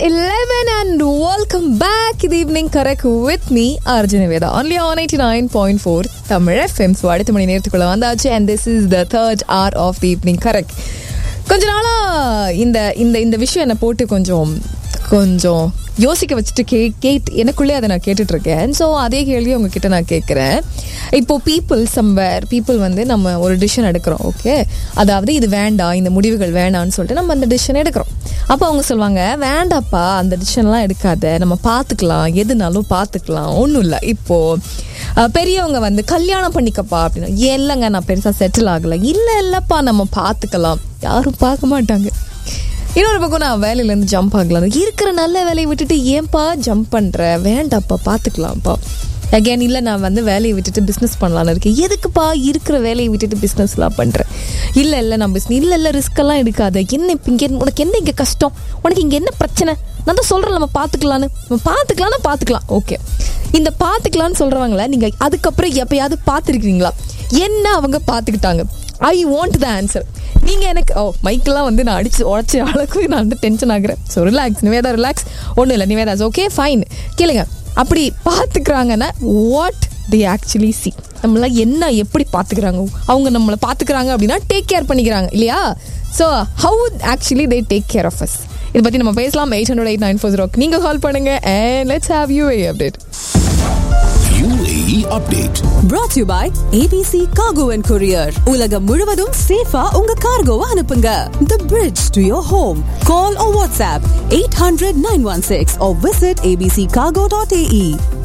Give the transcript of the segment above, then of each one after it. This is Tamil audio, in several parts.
11 and welcome back the evening correct with me Arjuna Veda only on 89.4 Tamil FM so அடுத்த மணி நேரத்துக்குள்ள வந்தாச்சு and this is the third hour of the evening correct கொஞ்ச நாளா இந்த இந்த இந்த விஷயம் என்னை போட்டு கொஞ்சம் கொஞ்சம் யோசிக்க வச்சுட்டு கே கேட் எனக்குள்ளே அதை நான் கேட்டுட்டு இருக்கேன் ஸோ அதே கேள்வி உங்ககிட்ட நான் கேட்குறேன் இப்போ பீப்புள் சம்வேர் பீப்புள் வந்து நம்ம ஒரு டிசிஷன் எடுக்கிறோம் ஓகே அதாவது இது வேண்டாம் இந்த முடிவுகள் வேண்டாம்னு சொல்லிட்டு நம்ம அந்த டிசிஷன் எடுக்கிறோம் அப்போ அவங்க சொல்லுவாங்க வேண்டாப்பா அந்த டிசிஷன்லாம் எடுக்காத நம்ம பார்த்துக்கலாம் எதுனாலும் பார்த்துக்கலாம் ஒன்றும் இல்லை இப்போது பெரியவங்க வந்து கல்யாணம் பண்ணிக்கப்பா அப்படின்னா இல்லைங்க நான் பெருசாக செட்டில் ஆகலை இல்லை இல்லைப்பா நம்ம பார்த்துக்கலாம் யாரும் பார்க்க மாட்டாங்க இன்னொரு பக்கம் நான் வேலையிலேருந்து ஜம்ப் ஆகலாம் இருக்கிற நல்ல வேலையை விட்டுட்டு ஏன்பா ஜம்ப் பண்ணுற வேண்டாப்பா பார்த்துக்கலாம்ப்பா அகேன் இல்லை நான் வந்து வேலையை விட்டுட்டு பிஸ்னஸ் பண்ணலான்னு இருக்கேன் எதுக்குப்பா இருக்கிற வேலையை விட்டுட்டு பிஸ்னஸ்லாம் பண்ணுறேன் இல்லை இல்லை நான் பிஸ்னஸ் இல்லை இல்லை ரிஸ்க்கெல்லாம் எடுக்காத என்ன இப்போ இங்கே உனக்கு என்ன இங்கே கஷ்டம் உனக்கு இங்கே என்ன பிரச்சனை நான் தான் சொல்கிறேன் நம்ம பார்த்துக்கலான்னு நம்ம பார்த்துக்கலாம்னா பார்த்துக்கலாம் ஓகே இந்த பார்த்துக்கலான்னு சொல்கிறவங்கள நீங்கள் அதுக்கப்புறம் எப்பயாவது பார்த்துருக்கீங்களா என்ன அவங்க பார்த்துக்கிட்டாங்க ஐ வாண்ட் த ஆன்சர் நீங்கள் எனக்கு ஓ மைக்கெல்லாம் வந்து நான் அடிச்சு உடச்ச அளவுக்கு நான் வந்து டென்ஷன் ஆகுறேன் ஸோ ரிலாக்ஸ் நிவேதா ரிலாக்ஸ் ஒன்றும் இல்லை நிவேதாஸ் ஓகே ஃபைன் கேளுங்க அப்படி பார்த்துக்கிறாங்கன்னா வாட் தி ஆக்சுவலி சி நம்மள என்ன எப்படி பார்த்துக்கிறாங்க அவங்க நம்மளை பார்த்துக்கிறாங்க அப்படின்னா டேக் கேர் பண்ணிக்கிறாங்க இல்லையா so how actually they take care of us இதை பற்றி நம்ம பேசலாம் eight hundred eight nine four ஜீரோக்கு நீங்கள் கால் பண்ணுங்க and let's have you update UAE update. brought to you by ABC Cargo and Courier. உலகம் முழுவதும் சேஃபா உங்க கார்கோவை அனுப்புங்க. The bridge to your home. Call or WhatsApp 800 916 or visit abccargo.ae.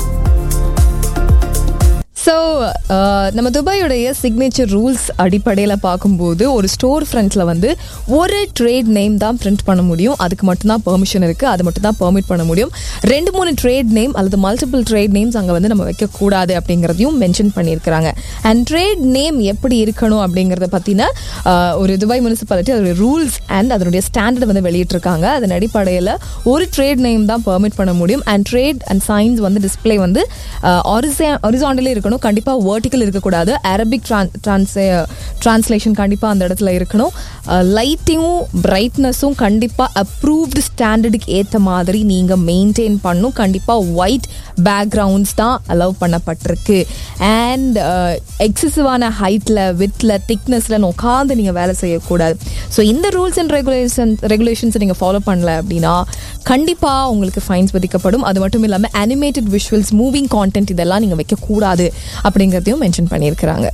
So நம்ம துபாயோடைய சிக்னேச்சர் ரூல்ஸ் அடிப்படையில் பார்க்கும்போது ஒரு ஸ்டோர் ஃப்ரண்ட்டில் வந்து ஒரு ட்ரேட் நேம் தான் பிரிண்ட் பண்ண முடியும் அதுக்கு மட்டும்தான் பெர்மிஷன் இருக்குது அது மட்டும் தான் பெர்மிட் பண்ண முடியும் ரெண்டு மூணு ட்ரேட் நேம் அல்லது மல்டிபிள் ட்ரேட் நேம்ஸ் அங்கே வந்து நம்ம வைக்கக்கூடாது அப்படிங்கிறதையும் மென்ஷன் பண்ணியிருக்கிறாங்க அண்ட் ட்ரேட் நேம் எப்படி இருக்கணும் அப்படிங்கிறத பற்றின ஒரு துபாய் முனிசிபாலிட்டி அதோடைய ரூல்ஸ் அண்ட் அதனுடைய ஸ்டாண்டர்ட் வந்து வெளியிட்டிருக்காங்க அதன் அடிப்படையில் ஒரு ட்ரேட் நேம் தான் பெர்மிட் பண்ண முடியும் அண்ட் ட்ரேட் அண்ட் சைன்ஸ் வந்து டிஸ்பிளே வந்து ஒரிசாண்டலே இருக்கணும் கண்டிப்பாக வேர்ட்டிக்கல் இருக்கக்கூடாது அரபிக் ட்ரான்ஸ் ட்ரான்ஸ்லேஷன் கண்டிப்பாக அந்த இடத்துல இருக்கணும் லைட்டிங்கும் பிரைட்னஸும் கண்டிப்பாக அப்ரூவ்டு ஸ்டாண்டர்டுக்கு ஏற்ற மாதிரி நீங்கள் மெயின்டைன் பண்ணும் கண்டிப்பாக ஒயிட் பேக்ரவுண்ட்ஸ் தான் அலோவ் பண்ணப்பட்டிருக்கு அண்ட் எக்ஸசிவான ஹைட்டில் வித்தில் திக்னஸில் உட்காந்து நீங்கள் வேலை செய்யக்கூடாது ஸோ இந்த ரூல்ஸ் அண்ட் ரெகுலேஷன் ரெகுலேஷன்ஸை நீங்கள் ஃபாலோ பண்ணல அப்படின்னா கண்டிப்பாக உங்களுக்கு ஃபைன்ஸ் விதிக்கப்படும் அது மட்டும் இல்லாமல் அனிமேட்டட் விஷுவல்ஸ் மூவிங் கான்டென்ட் இதெல்லாம் நீங்கள் வைக்கக்கூடாது அப்படிங்கிறதையும் மென்ஷன் பண்ணியிருக்கிறாங்க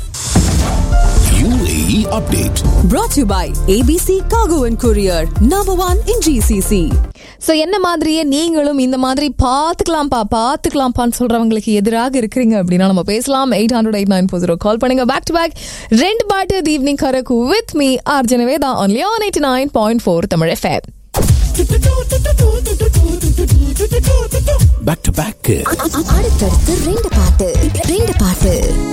UAE update. Brought to you by ABC Cargo and Courier. Number one in GCC. So என்ன மாதிரியே நீங்களும் இந்த மாதிரி பார்த்துக்கலாம்ப்பா பார்த்துக்கலாம்ப்பான்னு சொல்றவங்களுக்கு எதிராக இருக்கிறீங்க அப்படின்னா நம்ம பேசலாம் eight hundred eight nine four zero call பண்ணுங்க பேக் டு பேக் ரெண்டு பாட்டு தி ஈவினிங் கரக்கு வித் மீ ஆர்ஜனவே தான் only on eighty nine point four Tamil FM Back to back. அடுத்தடுத்து ரெண்டு பாட்டு ரெண்டு பாட்டு